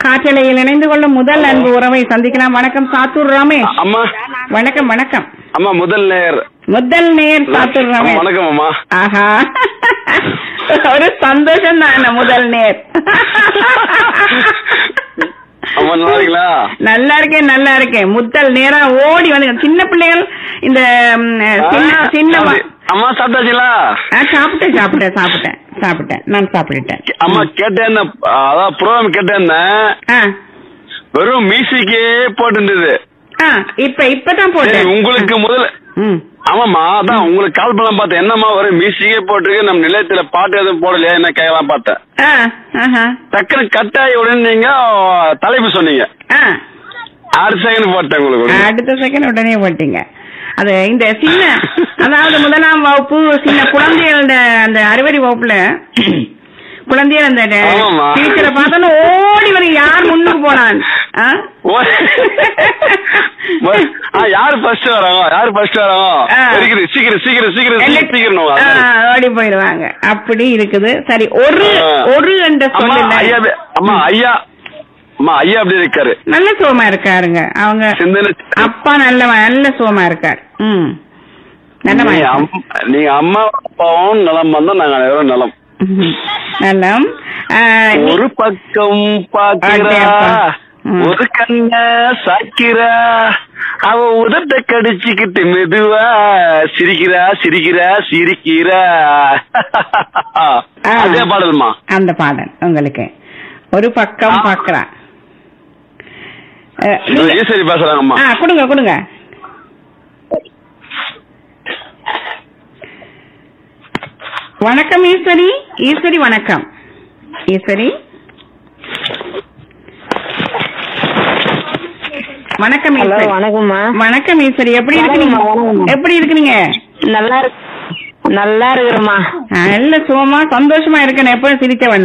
காற்றலையில் இணைந்து கொள்ளும் முதல் அன்பு உறவை சந்திக்கலாம் வணக்கம் சாத்தூர் ரமேஷ் அம்மா வணக்கம் வணக்கம் அம்மா முதல் நேர் முதல் நேர் சாத்தூர் அம்மா, ரமேஷ் வணக்கம் அம்மா ஆஹா ஒரு சந்தோஷம் தான் முதல் நேர் அம்மா நல்லா இருக்கீங்களா நல்லா இருக்கேன் நல்லா இருக்கேன் முத்தல் நேரா ஓடி வந்து சின்ன பிள்ளைகள் இந்த ம், சின்ன ஆ, சின்ன சாப்பிட்டு- அம்மா சாப்பிட்டாச்சுங்களா ஆ, சாப்பிட்டேன் சாப்பிட்டேன் சாப்பிட்டேன் சாப்பிட்டேன் நான் சாப்பிட்டுட்டேன் அம்மா கேட்டேன் அதான் ப்ரோக்ராம் கேட்டேன் ஆ வெறும் மியூசிக்கே போட்டு இருந்தது ஆ இப்ப இப்பதான் சரி போட்டேன் உங்களுக்கு முதல்ல ம் ஆமாம்மா அதான் உங்களுக்கு கால் பண்ணலாம் பார்த்தேன் என்னம்மா வெறும் மியூசிக்கே போட்டிருக்கு நம்ம நிலையத்துல பாட்டு எதுவும் போடலையா என்ன கேட்கலாம் பார்த்தேன் ஆ ஆஹா டக்குனு கட் ஆகி உடனே நீங்க தலைப்பு சொன்னீங்க ஆ ஆறு செகண்ட் போட்டேன் உங்களுக்கு அடுத்த செகண்ட் உடனே போட்டீங்க அது இந்த சின்ன அதாவது முதலாம் வகுப்பு சின்ன குழந்தைகளோட அந்த அறுவடை வகுப்புல குழந்தைகள் அந்த ஆமாம்மா. டீச்சரை பார்த்தோன்னு ஓடி வரும் யார் முன்னுக்கு போனான் ஆ? ஓ- ஆ, யாரு ஃபர்ஸ்ட் வராங்க யாரு ஃபர்ஸ்ட் வராங்க ஆ. இருக்குது சீக்கிரம் சீக்கிரம் சீக்கிரம் எல்லாம் சீக்கிரம் ஆ, ஓடி போயிடுவாங்க அப்படி இருக்குது சரி ஒரு ஆ. ஒரு என்ற அம்மா ஐயா சொல்லுல பே- அம்மா ஐயா அம்மா ஐயா அப்படி இருக்காரு நல்ல சுகமா இருக்காருங்க அவங்க சிந்தனை அப்பா நல்ல நல்ல சுகமா இருக்காரு ம் நல்ல நீங்க மனுஷன். அம்- நீங்க அம்மா அப்பாவும் நலம் வந்தா நாங்க அனைவரும் நலம் ம். நல்லம் ஆ, நீ- ஒரு பக்கம் பாக்கிறா அடேப்பா. ம். ஒரு கண்ண சாக்கிறா அவ உதட்ட கடிச்சுக்கிட்டு மெதுவா சிரிக்கிறா சிரிக்கிறா சிரிக்கிறா ஆ. அதே பாடல்மா அந்த பாடல் உங்களுக்கு ஒரு பக்கம் ஆ. பாக்குறா அஹ், நீங்க- ஈஸ்வரி பேசுறாங்கம்மா ஆ கொடுங்க கொடுங்க வணக்கம் ஈஸ்வரி ஈஸ்வரி வணக்கம் ஈஸ்வரி வணக்கம் ஹலோ ஈஸ்வரி வணக்கம்மா வணக்கம் ஈஸ்வரி எப்படி இருக்கிறீங்க வணக்கம்மா, வணக்கம்மா. எப்படி இருக்கிறீங்க நல்லா இருக்கு நல்லா இருக்கிறேம்மா நல்ல சுகமா சந்தோஷமா இருக்கேன் எப்பவும் சிரிச்சவன்